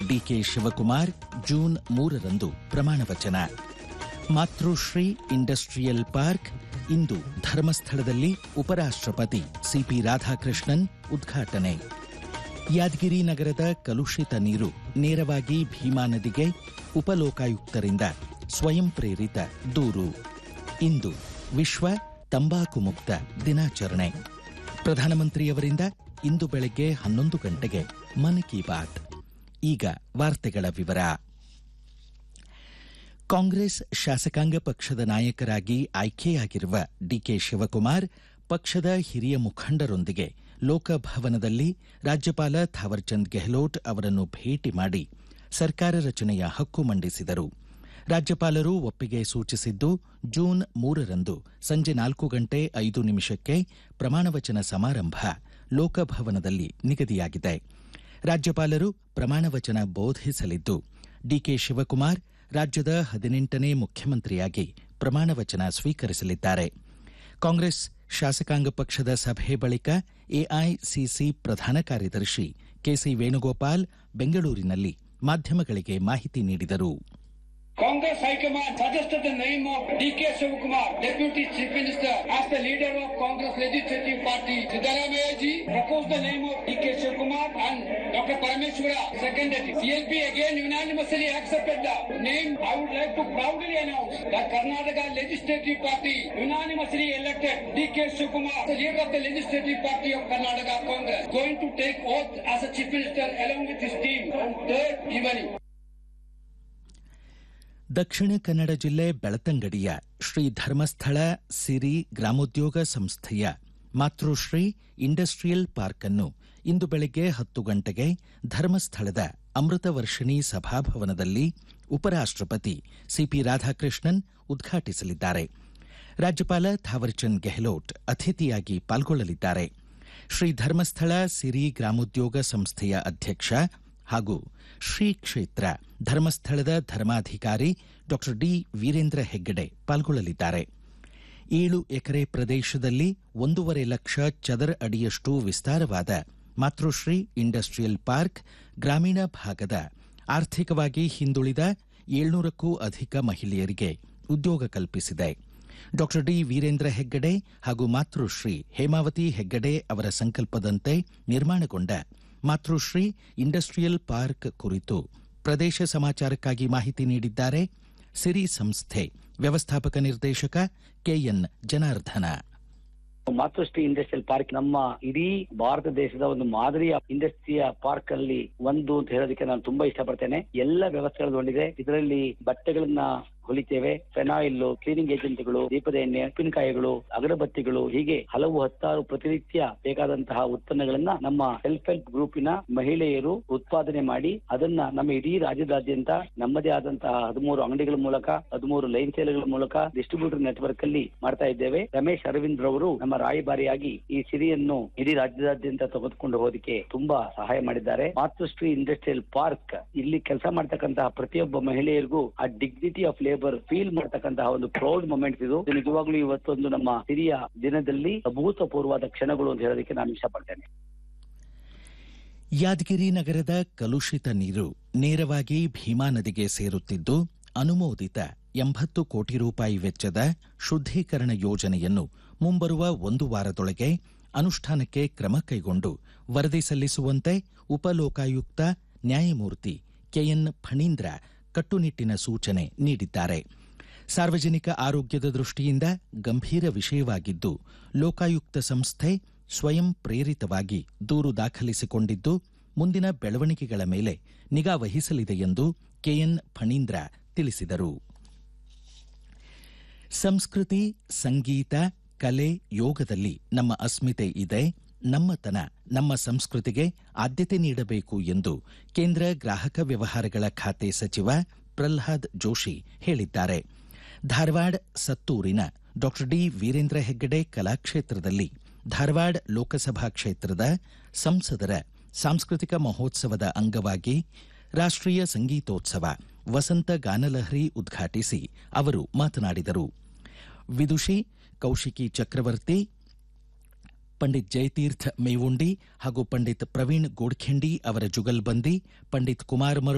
DK Shivakumar June ಮೂರರಂದು ಪ್ರಮಾಣ ವಚನ ಮಾತೃಶ್ರೀ ಇಂಡಸ್ಟ್ರಿಯಲ್ ಪಾರ್ಕ್ ಇಂದು ಧರ್ಮಸ್ಥಳದಲ್ಲಿ ಉಪರಾಷ್ಟ್ರಪತಿ ಸಿಪಿ ರಾಧಾಕೃಷ್ಣನ್ ಉದ್ಘಾಟನೆ ಯಾದಗಿರಿ ನಗರದ ಕಲುಷಿತ ನೀರು ನೇರವಾಗಿ ಭೀಮಾ ನದಿಗೆ ಉಪಲೋಕಾಯುಕ್ತರಿಂದ ಸ್ವಯಂ ಪ್ರೇರಿತ ದೂರು ಇಂದು ವಿಶ್ವ ತಂಬಾಕು ಮುಕ್ತ ದಿನಾಚರಣೆ ಪ್ರಧಾನಮಂತ್ರಿಯವರಿಂದ ಇಂದು ಬೆಳಗ್ಗೆ ಹನ್ನೊಂದು ಗಂಟೆಗೆ ಮನ್ ಕಿ ಬಾತ್ ಈಗ ವಾರ್ತೆಗಳ ವಿವರ ಕಾಂಗ್ರೆಸ್ ಶಾಸಕಾಂಗ ಪಕ್ಷದ ನಾಯಕರಾಗಿ ಆಯ್ಕೆಯಾಗಿರುವ ಡಿಕೆ ಶಿವಕುಮಾರ್ ಪಕ್ಷದ ಹಿರಿಯ ಮುಖಂಡರೊಂದಿಗೆ ಲೋಕಭವನದಲ್ಲಿ ರಾಜ್ಯಪಾಲ ಥಾವರ್ಚಂದ್ ಗೆಹ್ಲೋಟ್ ಅವರನ್ನು ಭೇಟಿ ಮಾಡಿ ಸರ್ಕಾರ ರಚನೆಯ ಹಕ್ಕು ಮಂಡಿಸಿದರು ರಾಜ್ಯಪಾಲರು ಒಪ್ಪಿಗೆ ಸೂಚಿಸಿದ್ದು ಜೂನ್ ಮೂರರಂದು ಸಂಜೆ ನಾಲ್ಕು ಗಂಟೆ ಐದು ನಿಮಿಷಕ್ಕೆ ಪ್ರಮಾಣವಚನ ಸಮಾರಂಭ ಲೋಕಭವನದಲ್ಲಿ ನಿಗದಿಯಾಗಿದೆ ರಾಜ್ಯಪಾಲರು ಪ್ರಮಾಣವಚನ ಬೋಧಿಸಲಿದ್ದು ಡಿಕೆ ಶಿವಕುಮಾರ್ ರಾಜ್ಯದ ಹದಿನೆಂಟನೇ ಮುಖ್ಯಮಂತ್ರಿಯಾಗಿ ಪ್ರಮಾಣವಚನ ಸ್ವೀಕರಿಸಲಿದ್ದಾರೆ ಕಾಂಗ್ರೆಸ್ ಶಾಸಕಾಂಗ ಪಕ್ಷದ ಸಭೆ ಬಳಿಕ ಎಐಸಿಸಿ ಪ್ರಧಾನ ಕಾರ್ಯದರ್ಶಿ ಕೆಸಿ ವೇಣುಗೋಪಾಲ್ ಬೆಂಗಳೂರಿನಲ್ಲಿ ಮಾಧ್ಯಮಗಳಿಗೆ ಮಾಹಿತಿ ನೀಡಿದರು Congress High Command suggested the name of D.K. Shivakumar, Deputy Chief Minister, as the leader of Congress Legislative Party. Siddaramaya ji proposed the name of D.K. Shivakumar and Dr. Parameshwara seconded it. CLP again unanimously accepted the name. I would like to proudly announce that Karnataka Legislative Party unanimously elected D.K. Shivakumar, the leader of the Legislative Party of Karnataka Congress, going to take oath as a Chief Minister along with his team on third evening. ದಕ್ಷಿಣ ಕನ್ನಡ ಜಿಲ್ಲೆ ಬೆಳತಂಗಡಿಯ ಶ್ರೀ ಧರ್ಮಸ್ಥಳ ಸಿರಿ ಗ್ರಾಮೋದ್ಯೋಗ ಸಂಸ್ಥೆಯ ಮಾತೃಶ್ರೀ industrial park ಅನ್ನು ಇಂದು ಬೆಳಗ್ಗೆ ಹತ್ತು ಗಂಟೆಗೆ ಧರ್ಮಸ್ಥಳದ ಅಮೃತ ವರ್ಷಿಣಿ ಸಭಾಭವನದಲ್ಲಿ ಉಪರಾಷ್ಟ್ರಪತಿ CP Radhakrishnan ಉದ್ಘಾಟಿಸಲಿದ್ದಾರೆ ರಾಜ್ಯಪಾಲ ಥಾವರ್ಚಂದ್ ಗೆಹ್ಲೋಟ್ ಅತಿಥಿಯಾಗಿ ಪಾಲ್ಗೊಳ್ಳಲಿದ್ದಾರೆ ಶ್ರೀ ಧರ್ಮಸ್ಥಳ ಸಿರಿ ಗ್ರಾಮೋದ್ಯೋಗ ಸಂಸ್ಥೆಯ ಅಧ್ಯಕ್ಷ ಹಾಗೂ ಶ್ರೀ ಕ್ಷೇತ್ರ ಧರ್ಮಸ್ಥಳದ ಧರ್ಮಾಧಿಕಾರಿ ಡಾಕ್ಟರ್ ಡಿ ವೀರೇಂದ್ರ ಹೆಗ್ಗಡೆ ಪಾಲ್ಗೊಳ್ಳಲಿದ್ದಾರೆ ಏಳು ಎಕರೆ ಪ್ರದೇಶದಲ್ಲಿ ಒಂದೂವರೆ ಲಕ್ಷ ಚದರ ಅಡಿಯಷ್ಟು ವಿಸ್ತಾರವಾದ ಮಾತೃಶ್ರೀ ಇಂಡಸ್ಟ್ರಿಯಲ್ ಪಾರ್ಕ್ ಗ್ರಾಮೀಣ ಭಾಗದ ಆರ್ಥಿಕವಾಗಿ ಹಿಂದುಳಿದ ಏಳ್ನೂರಕ್ಕೂ ಅಧಿಕ ಮಹಿಳೆಯರಿಗೆ ಉದ್ಯೋಗ ಕಲ್ಪಿಸಿದೆ ಡಾಕ್ಟರ್ ಡಿ ವೀರೇಂದ್ರ ಹೆಗ್ಗಡೆ ಹಾಗೂ ಮಾತೃಶ್ರೀ ಹೇಮಾವತಿ ಹೆಗ್ಗಡೆ ಅವರ ಸಂಕಲ್ಪದಂತೆ ನಿರ್ಮಾಣಗೊಂಡ ಮಾತೃಶ್ರೀ ಇಂಡಸ್ಟ್ರಿಯಲ್ ಪಾರ್ಕ್ ಕುರಿತು ಪ್ರದೇಶ ಸಮಾಚಾರಕ್ಕಾಗಿ ಮಾಹಿತಿ ನೀಡಿದ್ದಾರೆ ಸಿರಿ ಸಂಸ್ಥೆ ವ್ಯವಸ್ಥಾಪಕ ನಿರ್ದೇಶಕ KN Janardhana Matrushri industrial park ನಮ್ಮ ಇಡೀ ಭಾರತ ದೇಶದ ಒಂದು ಮಾದರಿಯ ಇಂಡಸ್ಟ್ರಿಯ ಪಾರ್ಕ್ ಅಲ್ಲಿ ಒಂದು ಅಂತ ಹೇಳೋದಕ್ಕೆ ನಾನು ತುಂಬಾ ಇಷ್ಟಪಡ್ತೇನೆ ಎಲ್ಲ ವ್ಯವಸ್ಥೆಗಳು ಹೊಂದಿದೆ ಇದರಲ್ಲಿ ಬಟ್ಟೆಗಳನ್ನ ಹೊಲಿತೇವೆ ಫೆನಾಯಿಲ್ ಕ್ಲೀನಿಂಗ್ ಏಜೆಂಟ್ಗಳು ದೀಪದ ಎಣ್ಣೆ ಉಪ್ಪಿನಕಾಯಿಗಳು ಅಗರಬತ್ತಿಗಳು ಹೀಗೆ ಹಲವು ಹತ್ತಾರು ಪ್ರತಿನಿತ್ಯ ಬೇಕಾದಂತಹ ಉತ್ಪನ್ನಗಳನ್ನ ನಮ್ಮ ಸೆಲ್ಫ್ ಹೆಲ್ಪ್ ಗ್ರೂಪಿನ ಮಹಿಳೆಯರು ಉತ್ಪಾದನೆ ಮಾಡಿ ಅದನ್ನ ನಮ್ಮ ಇಡೀ ರಾಜ್ಯದಾದ್ಯಂತ ನಮ್ಮದೇ ಆದಂತಹ ಹದಿಮೂರು ಅಂಗಡಿಗಳ ಮೂಲಕ ಹದಿಮೂರು ಲೈನ್ ಸೇಲ್ಗಳ ಮೂಲಕ ಡಿಸ್ಟ್ರಿಬ್ಯೂಟರ್ ನೆಟ್ವರ್ಕ್ ಅಲ್ಲಿ ಮಾಡ್ತಾ ಇದ್ದೇವೆ ರಮೇಶ್ ಅರವಿಂದ್ ರವರು ನಮ್ಮ ರಾಯಭಾರಿಯಾಗಿ ಈ ಸಿರಿಯನ್ನು ಇಡೀ ರಾಜ್ಯದಾದ್ಯಂತ ತೆಗೆದುಕೊಂಡು ಹೋದಕ್ಕೆ ತುಂಬಾ ಸಹಾಯ ಮಾಡಿದ್ದಾರೆ ಮಾತೃಶ್ರೀ ಇಂಡಸ್ಟ್ರಿಯಲ್ ಪಾರ್ಕ್ ಇಲ್ಲಿ ಕೆಲಸ ಮಾಡ್ತಕ್ಕಂತಹ ಪ್ರತಿಯೊಬ್ಬ ಮಹಿಳೆಯರಿಗೂ ಆ ಡಿಗ್ನಿಟಿ ಆಫ್ ಲೇಬರ್ ಫೀಲ್ ಮಾಡ್ತಕ್ಕಂತಹ ಒಂದು ಪ್ರೌಡ್ ಮೊಮೆಂಟ್ ಇದು ಇದು ನಿಜವಾಗ್ಲೂ ಇವತ್ತೊಂದು ನಮ್ಮ ಹಿರಿಯ ದಿನದಲ್ಲಿ ಅಭೂತಪೂರ್ವವಾದ ಕ್ಷಣಗಳು ಅಂತ ಹೇಳೋದಕ್ಕೆ ನಾನು ಇಷ್ಟಪಡ್ತೇನೆ ಯಾದಗಿರಿ ನಗರದ ಕಲುಷಿತ ನೀರು ನೇರವಾಗಿ ಭೀಮಾ ನದಿಗೆ ಸೇರುತ್ತಿದ್ದು ಅನುಮೋದಿತ ಎಂಬತ್ತು ಕೋಟಿ ರೂಪಾಯಿ ವೆಚ್ಚದ ಶುದ್ದೀಕರಣ ಯೋಜನೆಯನ್ನು ಮುಂಬರುವ ಒಂದು ವಾರದೊಳಗೆ ಅನುಷ್ಠಾನಕ್ಕೆ ಕ್ರಮ ಕೈಗೊಂಡು ವರದಿ ಸಲ್ಲಿಸುವಂತೆ ಉಪಲೋಕಾಯುಕ್ತ ನ್ಯಾಯಮೂರ್ತಿ ಕೆಎನ್ ಫಣೀಂದ್ರ ಕಟ್ಟುನಿಟ್ಟಿನ ಸೂಚನೆ ನೀಡಿದ್ದಾರೆ ಸಾರ್ವಜನಿಕ ಆರೋಗ್ಯದ ದೃಷ್ಟಿಯಿಂದ ಗಂಭೀರ ವಿಷಯವಾಗಿದ್ದು ಲೋಕಾಯುಕ್ತ ಸಂಸ್ಥೆ ಸ್ವಯಂ ಪ್ರೇರಿತವಾಗಿ ದೂರು ದಾಖಲಿಸಿಕೊಂಡಿದ್ದು ಮುಂದಿನ ಬೆಳವಣಿಗೆಗಳ ಮೇಲೆ ನಿಗಾ ವಹಿಸಲಿದೆ ಎಂದು ಕೆಎನ್ ಫಣೀಂದ್ರ ತಿಳಿಸಿದರು ಸಂಸ್ಕೃತಿ ಸಂಗೀತ ಕಲೆ ಯೋಗದಲ್ಲಿ ನಮ್ಮ ಅಸ್ಮಿತೆ ಇದೆ ನಮ್ಮತನ ನಮ್ಮ ಸಂಸ್ಕೃತಿಗೆ ಆದ್ಯತೆ ನೀಡಬೇಕು ಎಂದು ಕೇಂದ್ರ ಗ್ರಾಹಕ ವ್ಯವಹಾರಗಳ ಖಾತೆ ಸಚಿವ ಪ್ರಲ್ಹಾದ್ ಜೋಶಿ ಹೇಳಿದ್ದಾರೆ ಧಾರವಾಡ ಸತ್ತೂರಿನ ಡಾಕ್ಟರ್ ಡಿ ವೀರೇಂದ್ರ ಹೆಗ್ಗಡೆ ಕಲಾಕ್ಷೇತ್ರದಲ್ಲಿ ಧಾರವಾಡ ಲೋಕಸಭಾ ಕ್ಷೇತ್ರದ ಸಂಸದರ ಸಾಂಸ್ಕೃತಿಕ ಮಹೋತ್ಸವದ ಅಂಗವಾಗಿ ರಾಷ್ಟ್ರೀಯ ಸಂಗೀತೋತ್ಸವ ವಸಂತ ಗಾನಲಹರಿ ಉದ್ಘಾಟಿಸಿ ಅವರು ಮಾತನಾಡಿದರು ವಿದುಷಿ ಕೌಶಿಕಿ ಚಕ್ರವರ್ತಿ ಪಂಡಿತ್ ಜಯತೀರ್ಥ ಮೇವುಂಡಿ ಹಾಗೂ ಪಂಡಿತ್ ಪ್ರವೀಣ್ ಗೋಡ್ಖೆಂಡಿ ಅವರ ಜುಗಲ್ಬಂದಿ ಪಂಡಿತ್ ಕುಮಾರ್